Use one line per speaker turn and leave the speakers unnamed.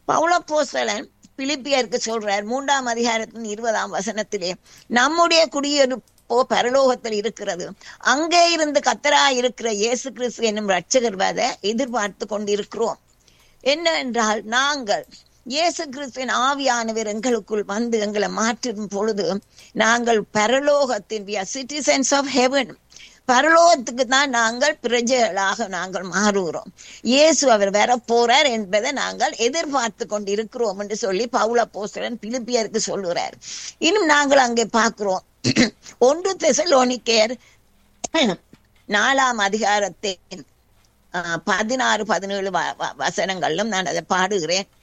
பவுளப்போஸ்தலன் பிலிப்பியருக்கு சொல்றார் மூன்றாம் அதிகாரத்தின் இருபதாம் வசனத்திலே நம்முடைய குடியிருப்போ பரலோகத்தில் இருக்கிறது அங்கே இருந்து கத்தரா இருக்கிற இயேசு கிறிஸ்து என்னும் ரட்சகர் வத எதிர்பார்த்து கொண்டிருக்கிறோம் என்னவென்றால் நாங்கள் இயேசு கிறிஸ்துவின் ஆவியானவர் எங்களுக்குள் வந்து எங்களை மாற்றும் பொழுது நாங்கள் பரலோகத்தின் சிட்டிசன்ஸ் ஆஃப் ஹெவன் பரலோகத்துக்கு தான் நாங்கள் பிரஜைகளாக நாங்கள் மாறுகிறோம் இயேசு அவர் வர போறார் என்பதை நாங்கள் எதிர்பார்த்து கொண்டிருக்கிறோம் என்று சொல்லி பவுல போஸ்தரன் பிலிப்பியருக்கு சொல்லுகிறார் இன்னும் நாங்கள் அங்கே பார்க்கிறோம் ஒன்று தெசலோனிக்கேர் நாலாம் அதிகாரத்தின் பதினாறு பதினேழு வசனங்களிலும் நான் அதை பாடுகிறேன்